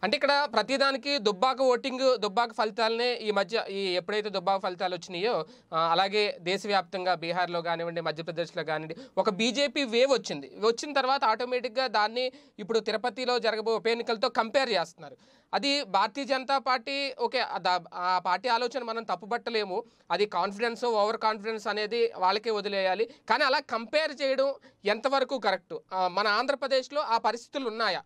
అంటే ఇక్కడ ప్రతిదానికి దుబ్బాక ఓటింగ్ దుబ్బాక ఫలితాలనే ఈ మధ్య ఈ ఎప్పుడైతే దుబ్బాక ఫలితాలు వచ్చినాయో ఆ, అలాగే దేశవ్యాప్తంగా బీహార్లో కానివ్వండి మధ్యప్రదేశ్లో కానివ్వండి ఒక బీజేపీ వేవ్ వచ్చింది వచ్చిన తర్వాత ఆటోమేటిక్గా దాన్ని ఇప్పుడు తిరుపతిలో జరగబో ఉప ఎన్నికలతో కంపేర్ చేస్తున్నారు అది భారతీయ జనతా పార్టీ ఓకే ఆ దా- ఆ పార్టీ ఆలోచన మనం తప్పుపట్టలేము అది కాన్ఫిడెన్స్ ఓవర్ కాన్ఫిడెన్స్ అనేది వాళ్ళకే వదిలేయాలి కానీ అలా కంపేర్ చేయడం ఎంతవరకు కరెక్ట్ మన ఆంధ్రప్రదేశ్లో ఆ పరిస్థితులు ఉన్నాయా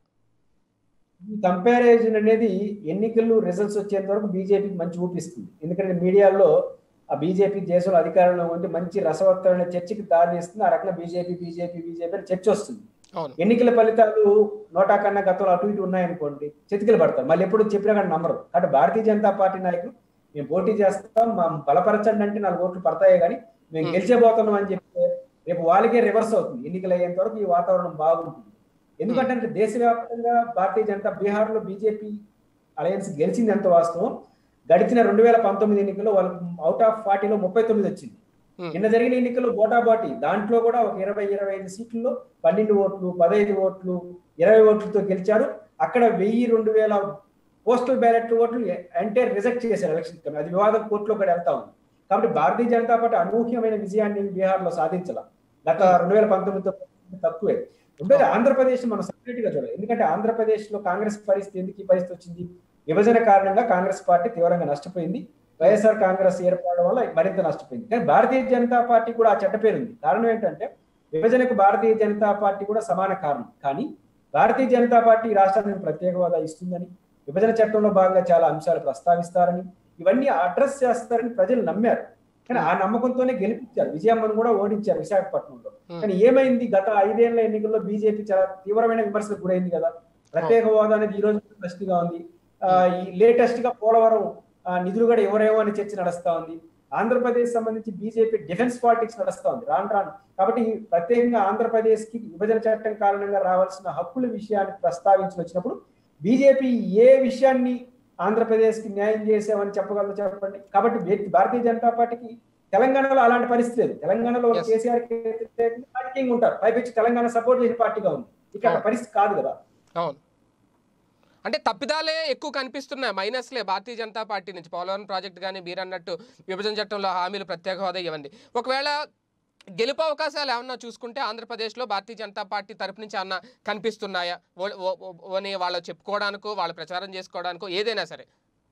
ఈ కంపారిజన్ అనేది ఎన్నికలు రిజల్ట్స్ వచ్చేంత వరకు బీజేపీకి మంచి ఊపిస్తుంది ఎందుకంటే మీడియాలో ఆ బీజేపీ దేశంలో అధికారంలో ఉండి మంచి రసవత్తమైన చర్చకి దారితీస్తుంది ఆ రకంగా బీజేపీ బీజేపీ బీజేపీ అని చర్చ వస్తుంది అవును ఎన్నికల ఫలితాలు నోటా కన్నా గతంలో అటు ఇటు ఉన్నాయనుకోండి చితికిలు పడతారు మళ్ళీ ఎప్పుడు చెప్పినా కానీ నమ్మరు కాబట్టి భారతీయ జనతా పార్టీ నాయకులు మేము పోటీ చేస్తాం మా బలపరచండి అంటే నాలుగు ఓట్లు పడతాయి కానీ మేము Hmm. గెలిచేపోతున్నాం అని చెప్తే రేపు వాళ్ళకే రివర్స్ అవుతుంది ఎన్నికలు అయ్యేంత వరకు ఈ వాతావరణం బాగుంటుంది ఎందుకంటే అంటే దేశవ్యాప్తంగా భారతీయ జనతా బీహార్ లో బీజేపీ అలయన్స్ గెలిచింది ఎంత వాస్తవం గడిచిన రెండు వేల పంతొమ్మిది ఎన్నికల్లో వాళ్ళకి అవుట్ ఆఫ్ ఫార్టీలో ముప్పై తొమ్మిది వచ్చింది Hmm. నిన్న జరిగిన ఎన్నికల్లో బోటాబాటి దాంట్లో కూడా ఒక ఇరవై ఇరవై ఐదు సీట్లలో పన్నెండు ఓట్లు పదహైదు ఓట్లు ఇరవై ఓట్లతో గెలిచారు అక్కడ వెయ్యి రెండు వేల పోస్టల్ బ్యాలెట్ ఓట్లు అంటే రిజెక్ట్ చేశారు ఎలక్షన్ కమిషన్ అది వివాదం కోర్టులో కూడా వెళ్తా ఉంది కాబట్టి భారతీయ జనతా పార్టీ అనూహ్యమైన విజయాన్ని బీహార్ లో సాధించాల గత రెండు వేల పంతొమ్మిదితో తక్కువే రెండోది ఆంధ్రప్రదేశ్ మనం సపరేట్ గా చూడాలి ఎందుకంటే ఆంధ్రప్రదేశ్ లో కాంగ్రెస్ పరిస్థితి ఎందుకు ఈ పరిస్థితి వచ్చింది విభజన కారణంగా కాంగ్రెస్ పార్టీ తీవ్రంగా నష్టపోయింది వైఎస్ఆర్ కాంగ్రెస్ ఏర్పడడం వల్ల మరింత నష్టపోయింది కానీ భారతీయ జనతా పార్టీ కూడా ఆ చెడ్డ పేరు ఉంది కారణం ఏంటంటే విభజనకు భారతీయ జనతా పార్టీ కూడా సమాన కారణం కానీ భారతీయ జనతా పార్టీ ఈ రాష్ట్రానికి ప్రత్యేక హోదా ఇస్తుందని విభజన చట్టంలో భాగంగా చాలా అంశాలు ప్రస్తావిస్తారని ఇవన్నీ అడ్రస్ చేస్తారని ప్రజలు నమ్మారు కానీ ఆ నమ్మకంతోనే గెలిపించారు విజయమ్మను కూడా ఓడించారు విశాఖపట్నంలో కానీ ఏమైంది గత ఐదేళ్ల ఎన్నికల్లో బీజేపీ చాలా తీవ్రమైన విమర్శలకు గురైంది కదా ప్రత్యేక హోదా అనేది ఈ రోజు ప్రశ్నగా ఉంది ఆ, ఈ లేటెస్ట్ గా పోలవరం ఆ, నిధులు కూడా ఎవరేమో అని చర్చ నడుస్తా ఉంది ఆంధ్రప్రదేశ్ సంబంధించి బీజేపీ డిఫెన్స్ పాలిటిక్స్ నడుస్తా ఉంది రాను రాను కాబట్టి ప్రత్యేకంగా ఆంధ్రప్రదేశ్ కి విభజన చట్టం కారణంగా రావాల్సిన హక్కుల విషయాన్ని ప్రస్తావించి వచ్చినప్పుడు బీజేపీ ఏ విషయాన్ని ఆంధ్రప్రదేశ్ కి న్యాయం చేసామని చెప్పగలరు చెప్పండి కాబట్టి వ్యక్తి భారతీయ జనతా పార్టీకి తెలంగాణలో అలాంటి పరిస్థితి లేదు తెలంగాణలో Yes. కేసీఆర్ కి వ్యతిరేకంగా రాజకీయంగా ఉంటారు పైపెచ్చి తెలంగాణ సపోర్ట్ చేసే పార్టీగా ఉంది ఇక్కడ అవును. పరిస్థితి కాదు కదా అవును అంటే తప్పిదాలే ఎక్కువ కనిపిస్తున్నాయి మైనస్లే భారతీయ జనతా పార్టీ నుంచి పోలవరం ప్రాజెక్ట్ కానీ మీరు అన్నట్టు విభజన చట్టంలో హామీలు ప్రత్యేక హోదా ఇవ్వండి ఒకవేళ గెలుపు అవకాశాలు ఏమన్నా చూసుకుంటే ఆంధ్రప్రదేశ్లో భారతీయ జనతా పార్టీ తరపు నుంచి ఏమన్నా కనిపిస్తున్నాయా ఓ- ఓ- ఓ- ఓని వాళ్ళు చెప్పుకోవడానికో వాళ్ళు ప్రచారం చేసుకోవడానికో ఏదైనా సరే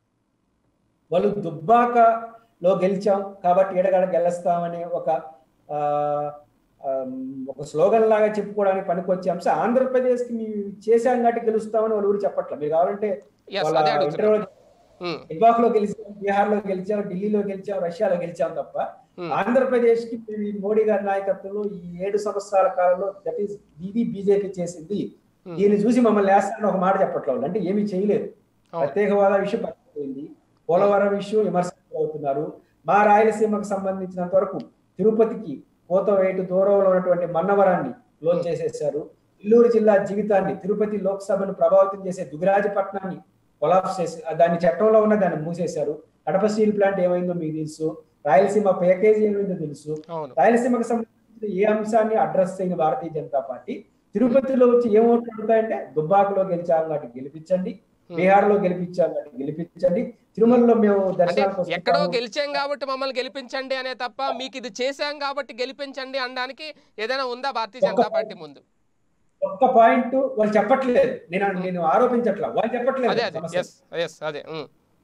వాళ్ళు దుబ్బాకలో గెలిచాం కాబట్టి ఏడగడ గెలుస్తామనే ఒక ఆ, ఆమ్, ఒక స్లోగన్ లాగా చెప్పుకోవడానికి పనికొచ్చే అంశం ఆంధ్రప్రదేశ్ కి మేము చేశాం కాబట్టి గెలుస్తామని వాళ్ళు ఊరు చెప్పట్ల మీరు కావాలంటే ఎస్ వాళ్ళ అదే అడుగుతున్నా ఇంటర్వ్యూలో ఉమ్, లిబాక్ లో గెలిచాం బీహార్ లో గెలిచాం ఢిల్లీలో గెలిచాం రష్యాలో గెలిచాం తప్ప ఉమ్, ఆంధ్రప్రదేశ్ కి మేము ఈ మోడీ గారి నాయకత్వంలో ఈ ఏడు సంవత్సరాల కాలంలో దట్ ఈస్ ఇది బీజేపీ చేసింది Hmm. దీన్ని చూసి మమ్మల్ని వేస్తారని ఒక మాట చెప్పట్లేదు వాళ్ళు. అంటే ఏమీ చేయలేదు అవును. ప్రత్యేక హోదా విషయం పట్టిపోయింది పోలవరం విషయం విమర్శలు అవుతున్నారు మా రాయలసీమకు సంబంధించినంత వరకు తిరుపతికి కోత వేటు దూరంలో ఉన్నటువంటి మన్నవరాన్ని క్లోజ్ చేసేశారు నెల్లూరు జిల్లా జీవితాన్ని తిరుపతి లోక్సభను ప్రభావితం చేసే దుగిరాజపట్నాన్ని కొలాప్స్ చేసి దాన్ని చట్టంలో ఉన్న దాన్ని మూసేశారు కడప స్టీల్ ప్లాంట్ ఏమైందో మీకు తెలుసు రాయలసీమ ప్యాకేజీ ఏమైందో తెలుసు అవును రాయలసీమకు సంబంధించిన ఏ అంశాన్ని అడ్రస్ చేయని భారతీయ జనతా పార్టీ తిరుపతిలో వచ్చి ఏం ఓట్లు అడుగుతాయంటే దుబ్బాకలో గెలిచాం కాబట్టి గెలిపించండి బీహార్ లో గెలిపించాం కాబట్టి గెలిపించండి తిరుమలలో మేము అంటే దర్శనానికి ఎక్కడో వస్తున్నాము. గెలిచాం కాబట్టి మమ్మల్ని గెలిపించండి అనే తప్ప మీకు ఇది చేశాం కాబట్టి గెలిపించండి అనడానికి ఏదైనా ఉందా భారతీయ జనతా పార్టీ ముందు ఒక్క పాయింట్ వాళ్ళు చెప్పట్లేదు నేను నేను ఆరోపించట్లా వాళ్ళు చెప్పట్లేదు అదే అదే సమస్య. ఎస్ ఎస్ అదే ఉమ్.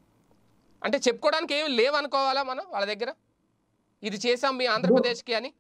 అంటే చెప్పుకోవడానికి ఏమి లేవనుకోవాలా మనం వాళ్ళ దగ్గర ఇది చేసాం మీ ఆంధ్రప్రదేశ్కి అని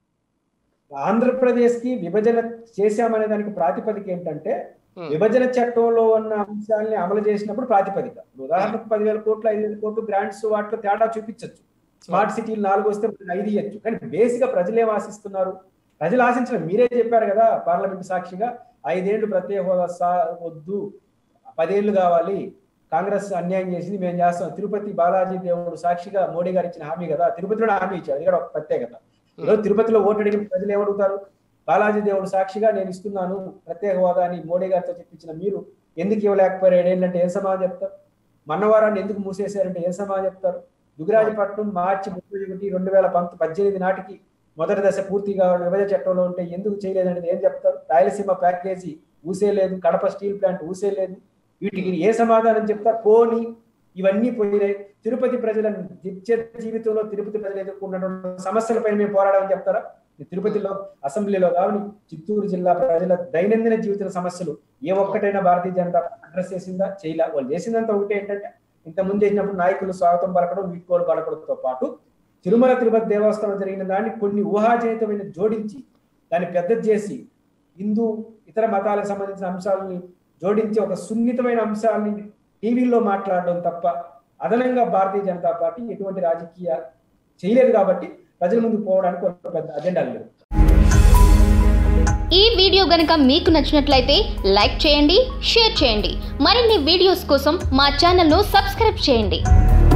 ఆంధ్రప్రదేశ్ కి విభజన చేశామనే దానికి ప్రాతిపదిక ఏంటంటే Hmm. విభజన చట్టంలో ఉన్న అంశాలని అమలు చేసినప్పుడు ప్రాతిపదిక ఇప్పుడు ఉదాహరణకు పదివేల కోట్లు ఐదు వేల కోట్లు గ్రాంట్స్ వాటిలో తేడా చూపించవచ్చు స్మార్ట్ సిటీలు నాలుగు వస్తే మనకి ఐదు ఇవ్వచ్చు కానీ బేసిక్ గా ప్రజలు ఏం ఆశిస్తున్నారు ప్రజలు ఆశించిన మీరే చెప్పారు కదా పార్లమెంట్ సాక్షిగా ఐదేళ్లు ప్రత్యేక హోదా సా- వద్దు పదేళ్లు కావాలి కాంగ్రెస్ అన్యాయం చేసింది మేము చేస్తాం తిరుపతి బాలాజీ దేవుడు సాక్షిగా మోడీ గారు ఇచ్చిన హామీ కదా తిరుపతిలో హామీ ఇచ్చారు అది కూడా ఒక ప్రత్యేకత ఈరోజు తిరుపతిలో ఓటు అడిగిన ప్రజలు ఏమడుగుతారు బాలాజీ దేవుడు సాక్షిగా నేను ఇస్తున్నాను ప్రత్యేక హోదా అని మోడీ గారితో చెప్పించిన మీరు ఎందుకు ఇవ్వలేకపోయారు ఏడేళ్ళంటే ఏం సమాధానం చెప్తారు మన్నవరాన్ని ఎందుకు మూసేశారంటే ఏం సమాధానం చెప్తారు దుగరాజపట్నం మార్చి ముప్పై ఒకటి రెండు వేల పంత పద్దెనిమిది నాటికి మొదటి దశ పూర్తిగా విభజన చట్టంలో ఉంటే ఎందుకు చేయలేదంటే ఏం చెప్తారు రాయలసీమ ప్యాకేజీ ఊసేలేదు కడప స్టీల్ ప్లాంట్ ఊసేలేదు వీటికి ఏ సమాధానం చెప్తారు పోని ఇవన్నీ పోయినాయి తిరుపతి ప్రజల నిత్య జీవితంలో తిరుపతి ప్రజలు ఎదుర్కొన్నటువంటి సమస్యలపై మేము పోరాడమని చెప్తారా తిరుపతిలో అసెంబ్లీలో కావని చిత్తూరు జిల్లా ప్రజల దైనందిన జీవిత సమస్యలు ఏ ఒక్కటైనా భారతీయ జనతా అడ్రస్ చేసిందా చేయలే వాళ్ళు చేసిందంతా ఒకటి ఏంటంటే ఇంత ముందు చేసినప్పుడు నాయకులు స్వాగతం పలకడం వీడ్కోలు పలకడంతో పాటు తిరుమల తిరుపతి దేవస్థానం జరిగిన దాన్ని కొన్ని ఊహాజనితమైన జోడించి దాన్ని పెద్ద చేసి హిందూ ఇతర మతాలకు సంబంధించిన అంశాలని జోడించి ఒక సున్నితమైన అంశాలని టీవీలో మాట్లాడడం తప్ప అదనంగా భారతీయ జనతా పార్టీ ఎటువంటి రాజకీయ చేయలేదు కాబట్టి ప్రజల ముందు పోవడానికి ఒక పెద్ద అజెండా లేదు ఈ వీడియో గనుక మీకు నచ్చినట్లయితే లైక్ చేయండి షేర్ చేయండి మరిన్ని వీడియోస్ కోసం మా ఛానల్ను సబ్స్క్రైబ్ చేయండి